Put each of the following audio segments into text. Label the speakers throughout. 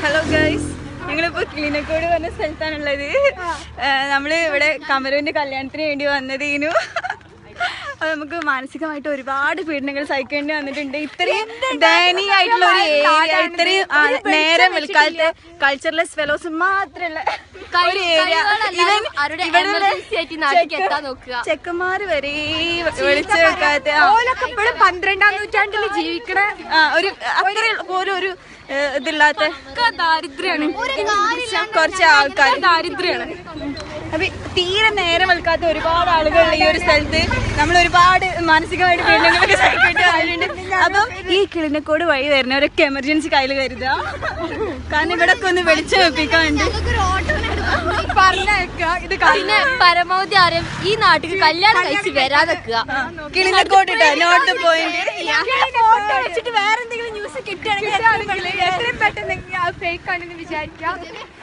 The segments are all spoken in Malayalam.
Speaker 1: ഹലോ ഗൈസ് ഞങ്ങളിപ്പോ കിളിനക്കോട് പറഞ്ഞ സ്ഥലത്താണുള്ളത് ഏഹ് നമ്മള് ഇവിടെ കമരുവിന്റെ കല്യാണത്തിന് വേണ്ടി വന്നതീനു അത് നമുക്ക് മാനസികമായിട്ട് ഒരുപാട് പീഡനങ്ങൾ സഹിക്കേണ്ടി വന്നിട്ടുണ്ട് ഇത്രയും ദയനീയായിട്ടുള്ള ഒരു ഏരിയ ഇത്രയും ആ, നേരം വെളുക്കാലത്തെ കൾച്ചറലെസ് ഫെലോസ് മാത്രമുള്ള ഒരു ഏരിയ ഇവൻ ഇവിടെ ചെക്കന്മാര് വരെ വിളിച്ചു വെക്കാത്ത ആ.
Speaker 2: ഇപ്പോഴും പന്ത്രണ്ടാം നൂറ്റാണ്ടിൽ ജീവിക്കണ
Speaker 1: ആ, ഒരു അത്ര പോലും ഒരു ഏഹ്, ഇതില്ലാത്ത
Speaker 2: ദാരിദ്ര്യാണ്
Speaker 1: കുറച്ച് ആൾക്കാർ
Speaker 2: ദാരിദ്ര്യാണ്
Speaker 1: അപ്പൊ തീരെ നേരം വെളുക്കാത്ത ഒരുപാട് ആളുകൾ ഈ ഒരു സ്ഥലത്ത് നമ്മൾ ഒരുപാട് മാനസികമായിട്ട് പീഡനങ്ങളൊക്കെ സഹിക്കേണ്ടി വന്നിട്ടുണ്ട് അപ്പം ഈ കിളിനക്കോട് വഴി വരുന്നവരൊക്കെ എമർജൻസി കയ്യിൽ കരുതുക കാരണം ഇവിടെ ഒക്കെ ഒന്ന് വെളിച്ചം വെപ്പിക്കാനുണ്ട്
Speaker 2: പറഞ്ഞേക്ക ഇത്
Speaker 3: പിന്നെ പരമാവധി ആരും ഈ നാട്ടിൽ കല്യാണം കഴിച്ച് വരാതെക്കുക
Speaker 1: കിളിനക്കോട് ഇട്ടോ നോട്ട് പോയിന്റ്
Speaker 2: ഫോട്ടോ വെച്ചിട്ട് വേറെ എന്തെങ്കിലും ന്യൂസ് കിട്ടുകയാണെങ്കിൽ എത്രയും പെട്ടെന്ന് ഫേക്ക് ആണെന്ന് വിചാരിക്കാം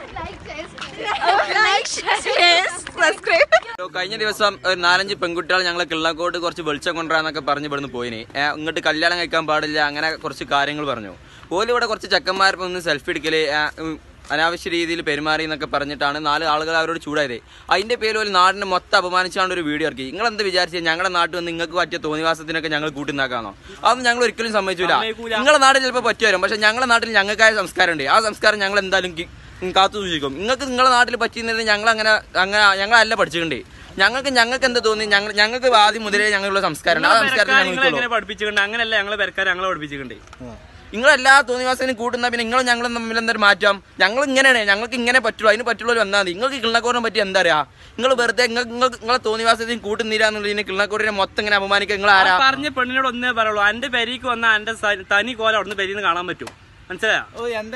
Speaker 1: സബ്സ്ക്രൈബ്
Speaker 4: കഴിഞ്ഞ ദിവസം ഒരു നാലഞ്ച് പെൺകുട്ടികൾ ഞങ്ങളെ കിള്ളക്കോട്ട് കുറച്ച് വെളിച്ചം കൊണ്ടുവരാന്നൊക്കെ പറഞ്ഞ് ഇവിടുന്ന് പോയിന് ഏ, ഇങ്ങോട്ട് കല്യാണം കഴിക്കാൻ പാടില്ല അങ്ങനെ കുറച്ച് കാര്യങ്ങൾ പറഞ്ഞു ഓല് ഇവിടെ കുറച്ച് ചെക്കന്മാർക്ക് ഒന്ന് സെൽഫി എടുക്കല് ഏ, ഉം, അനാവശ്യ രീതിയിൽ പെരുമാറി എന്നൊക്കെ പറഞ്ഞിട്ടാണ് നാല് ആളുകൾ അവരോട് ചൂടായത് അതിന്റെ പേരിൽ ഒരു നാടിനെ മൊത്തം അപമാനിച്ചാണ് ഒരു വീഡിയോ ഇറക്കി നിങ്ങൾ എന്ത് വിചാരിച്ചത് ഞങ്ങളുടെ നാട്ടിൽ വന്ന് നിങ്ങൾക്ക് പറ്റിയ തോന്നിവാസത്തിനൊക്കെ ഞങ്ങൾ കൂട്ടുന്നാക്കാന്നോ അതൊന്നും ഞങ്ങൾ ഒരിക്കലും സമ്മതിച്ചില്ല നിങ്ങളുടെ നാട്ടിൽ ചിലപ്പോൾ പറ്റി വരും പക്ഷെ ഞങ്ങളുടെ നാട്ടിൽ ഞങ്ങൾക്കായ സംസ്കാരമുണ്ട് ആ സംസ്കാരം ഞങ്ങൾ എന്തായാലും കി- കാത്തു സൂക്ഷിക്കും നിങ്ങൾക്ക് നിങ്ങളുടെ നാട്ടിൽ പറ്റിയിരുന്നത് ഞങ്ങൾ അങ്ങനെ അങ്ങനെ ഞങ്ങളല്ല പഠിച്ചിട്ടുണ്ട് ഞങ്ങൾക്ക് ഞങ്ങൾക്ക് എന്താ തോന്നി ഞങ്ങൾ ഞങ്ങൾക്ക് ആദ്യം മുതലേ ഞങ്ങളുള്ള സംസ്കാരമാണ് ആ സംസ്കാരത്തിൽ
Speaker 5: നിങ്ങൾ
Speaker 4: ഞങ്ങൾക്ക്
Speaker 5: എങ്ങനെ പഠിപ്പിച്ചിട്ടുണ്ട് അങ്ങനെയല്ല ഞങ്ങളെ പെരക്കാർ ഞങ്ങളെ പഠിപ്പിച്ചിട്ടുണ്ട്
Speaker 4: നിങ്ങളെല്ലാ തോന്നിവാസനും കൂട്ടുന്ന പിന്നെ നിങ്ങളും ഞങ്ങളും തമ്മിൽ എന്തൊരു മാറ്റം ഞങ്ങൾ ഇങ്ങനെയാണ് ഞങ്ങൾക്ക് ഇങ്ങനെ പറ്റുള്ളൂ അതിന് പറ്റുള്ളൂ വന്നാൽ മതി നിങ്ങൾക്ക് കിള്ളക്കോറിനെ പറ്റി എന്താ അറിയാ നിങ്ങൾ വെറുതെ നിങ്ങൾക്ക് നിങ്ങൾക്ക് നിങ്ങളെ തോന്നിവാസത്തിന് കൂട്ടുന്നില്ല എന്നുള്ളതിന് കിള്ളക്കോറിനെ മൊത്തം ഇങ്ങനെ അപമാനിക്കുക നിങ്ങൾ ആരാ
Speaker 5: പറഞ്ഞ പെണ്ണിനോട് ഒന്നേ പറയുള്ളൂ എന്റെ പെരീക്ക് വന്ന എന്റെ സ- തനി കോല അവിടുന്ന് പെരീന്ന് കാണാൻ പറ്റും മനസ്സിലായോ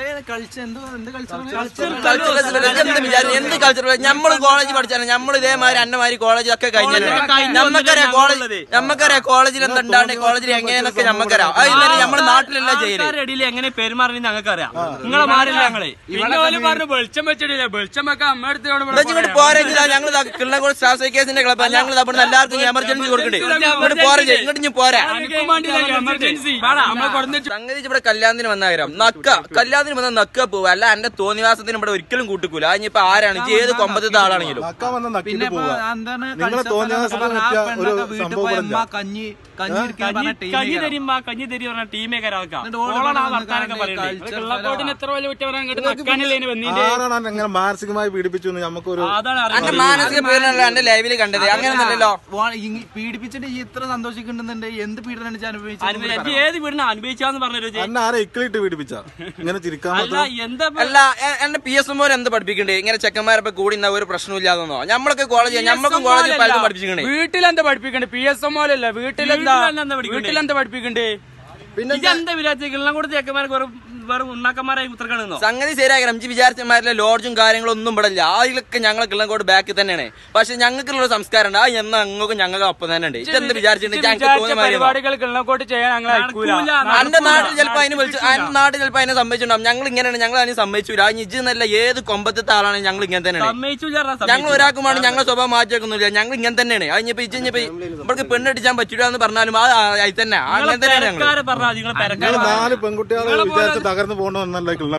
Speaker 4: കൾച്ചറൽ എന്ത് വിചാരം എന്ത് കൾച്ചറൽ നമ്മൾ കോളേജ് പഠിച്ചാണ് നമ്മൾ ഇതേമാതിരി അന്നമാതിരി കോളേജിലൊക്കെ കഴിഞ്ഞല്ലേ നമ്മക്കറിയാം കോളേജ് നമ്മക്കറിയാം കോളേജിൽ എന്തുണ്ടാണ്ട് കോളേജിൽ എങ്ങനെയെന്നൊക്കെ നമ്മക്കറിയാം അത് ഇന്നലെ നമ്മുടെ നാട്ടിലല്ല ചെയ്യല്
Speaker 5: ആൾക്കാരുടെ ഇടയിൽ എങ്ങനെ പെരുമാറി ഞങ്ങൾക്ക് അറിയാം നിങ്ങളെ മാറില്ല ഞങ്ങളെ പിന്നെ ഓല് പറഞ്ഞു വെളിച്ചം വെച്ചിട്ടില്ല വെളിച്ചം വെക്കാൻ അമ്മ
Speaker 4: എന്താ ഇങ്ങോട്ട് പോരെങ്കിലാ ഞങ്ങൾ കിള്ളക്കോട് സ്റ്റാഫ് സൈക്കേസിന്റെ ക്ലബ്ബാണ് ഞങ്ങൾ അവിടെ എല്ലാവർക്കും എമർജൻസി കൊടുക്കണ്ടേ ഇങ്ങോട്ട് പോരെ ഇങ്ങോട്ട് ഇനി പോരാ
Speaker 5: എമർജൻസി
Speaker 4: സംഗതി ഇവിടെ കല്യാണത്തിന് വന്നായിരം നക്ക കല്യാണത്തിന് വന്ന നക്ക പോവുക അല്ല എന്റെ തോന്നിവാസത്തിന് ഇവിടെ ഒരിക്കലും കൂട്ടിക്കൂല അതിനിപ്പോ ആരാണ് ഇജ്ജ് ഏത് കൊമ്പത്തെ ആളാണെങ്കിലും
Speaker 6: നക്കാൻ വന്ന നക്കിട്ട് പോവുക നിങ്ങളെ തോന്നിയാസത്തിന് പറ്റിയ ഒരു സംഭവം ഇവിടെ ഇല്ല.
Speaker 7: കഞ്ഞി കഞ്ഞി കുടിക്കാൻ പറഞ്ഞ ടീമേ
Speaker 5: കഞ്ഞി
Speaker 7: കയറാം.
Speaker 5: തരുമ്പോ കഞ്ഞി തരി പറഞ്ഞ ടീമേ കരാക്കാം
Speaker 7: എന്നിട്ട് ഓള്
Speaker 5: ഓളാണ് ആ
Speaker 7: വന്ന്
Speaker 5: വർത്താനൊക്കെ
Speaker 7: കാണുന്നത്
Speaker 5: പറയുന്നത്
Speaker 7: culture
Speaker 5: കിള്ളക്കോട്ടിന് എത്ര വലിയ കുറ്റം പറയാൻ കേട്ട് നക്കാനല്ലേ ഇതിന് വന്നീന്റെ
Speaker 6: ആരാണ് എങ്ങനെ മാനസികമായി പീഡിപ്പിച്ചു എന്ന് നമുക്കൊരു
Speaker 5: അതാണ്
Speaker 4: എന്റെ
Speaker 5: അറിയുന്നത്
Speaker 4: മാനസിക പീഡനമല്ല എന്റെ ലൈവില് കണ്ടത് അങ്ങനെയൊന്നുമല്ലല്ലോ
Speaker 7: വാ- ഈ പീഡിപ്പിച്ചിട്ട് ഈ ഇത്ര സന്തോഷിക്കുന്നുണ്ട് എന്ത് പീഡനം അനുഭവിച്ചു
Speaker 5: അനുഭവിച്ച ഏത് വീടിനെ അനുഭവിച്ചാന്ന് പറഞ്ഞു
Speaker 6: എന്നെ ആരെ ഇക്കിളിട്ട് പീഡിപ്പിച്ച ഇങ്ങനെ ചിരിക്കാൻ
Speaker 5: അല്ല
Speaker 6: പറ്റും
Speaker 5: എന്താ
Speaker 4: അല്ല എ- എന്റെ പി എസ് എം എന്ത് പഠിപ്പിക്കണ്ടേ ഇങ്ങനെ ചെക്കന്മാരൊക്കെ കൂടി നിന്നാ ഒരു പ്രശ്നമില്ലാതെന്നോ നമ്മളൊക്കെ കോളേജ് നമ്മൾക്കും കോളേജിൽ പലതും പഠിപ്പിക്കണ്ടേ
Speaker 8: വീട്ടിലെന്താ പഠിപ്പിക്കണ്ടേ പി എസ് എം അല്ല വീട്ടിലെന്താ
Speaker 5: വീട്ടിലെന്താ പഠിക്കണ്ടേ?
Speaker 8: വീട്ടിലെന്താ പഠിപ്പിക്കണ്ടേ
Speaker 5: ഇതെന്താ വിചാരിച്ച കിള്ളം കൊടുത്ത ചെക്കന്മാർക്ക് വെറും വെറും ഉണ്ണാക്കന്മാരായി ഉത്തരക്കണെന്നോ
Speaker 4: സംഗതി ശരിയാക്കണം അഞ്ച് വിചാരിച്ചമാരിലെ ലോഡ്ജും കാര്യങ്ങളും ഒന്നും ഇവിടെ ഇല്ല അതിലൊക്കെ ഞങ്ങളെ കിള്ളങ്കോട് ബാക്കിൽ തന്നെയാണ് പക്ഷെ ഞങ്ങൾക്കുള്ള സംസ്കാരം ഉണ്ട് ആ എന്നാ അങ്ങോട്ട് ഞങ്ങൾക്ക് ഒപ്പം തന്നെ ഉണ്ട് ഇതെന്ത് വിചാരിച്ചിട്ടുണ്ട് ഞങ്ങൾക്ക്
Speaker 8: വിചാരിച്ച
Speaker 4: തോന്നിയ മാതിരി
Speaker 8: പരിപാടികൾ കിള്ളക്കോട്ട് ചെയ്യാൻ ഞങ്ങൾ അയക്കൂല
Speaker 4: എന്റെ നാട്ടിൽ ചിലപ്പോ അതിന് വിളിച്ചു എന്റെ നാട്ടിൽ ചിലപ്പോ അതിനെ സമ്മതിച്ചിട്ടുണ്ടാവും ഞങ്ങൾ ഇങ്ങനെയാണ് ഞങ്ങൾ അതിന് സമ്മതിച്ചില്ല ആ ഇജ്ജ് എന്നല്ല ഏത് കൊമ്പത്തെ ആളാണ് ഞങ്ങൾ ഇങ്ങനെ തന്നെയാണ്
Speaker 5: സമ്മതിച്ചു
Speaker 4: ഞങ്ങൾ ഒരാൾക്കും വേണം ഞങ്ങളെ സ്വഭാവം മാറ്റി വെക്കുന്നില്ല ഞങ്ങൾ ഇങ്ങനെ തന്നെയാണ് അത് ഇനിയിപ്പോ ഇജ്ജ് ഇനിയിപ്പോ നമ്മൾക്ക് പെണ്ണടിച്ചാൻ പറ്റില്ല എന്ന് പറഞ്ഞാലും ആ അത് തന്നെ അങ്ങനെ തന്നെയാണ് ഞങ്ങൾ
Speaker 5: പറഞ്ഞാൽ നിങ്ങൾ
Speaker 6: നിങ്ങൾ നാല് പെൺകുട്ടികളെ വിചാരിച്ച് തകർന്നു പോകണമെന്നല്ല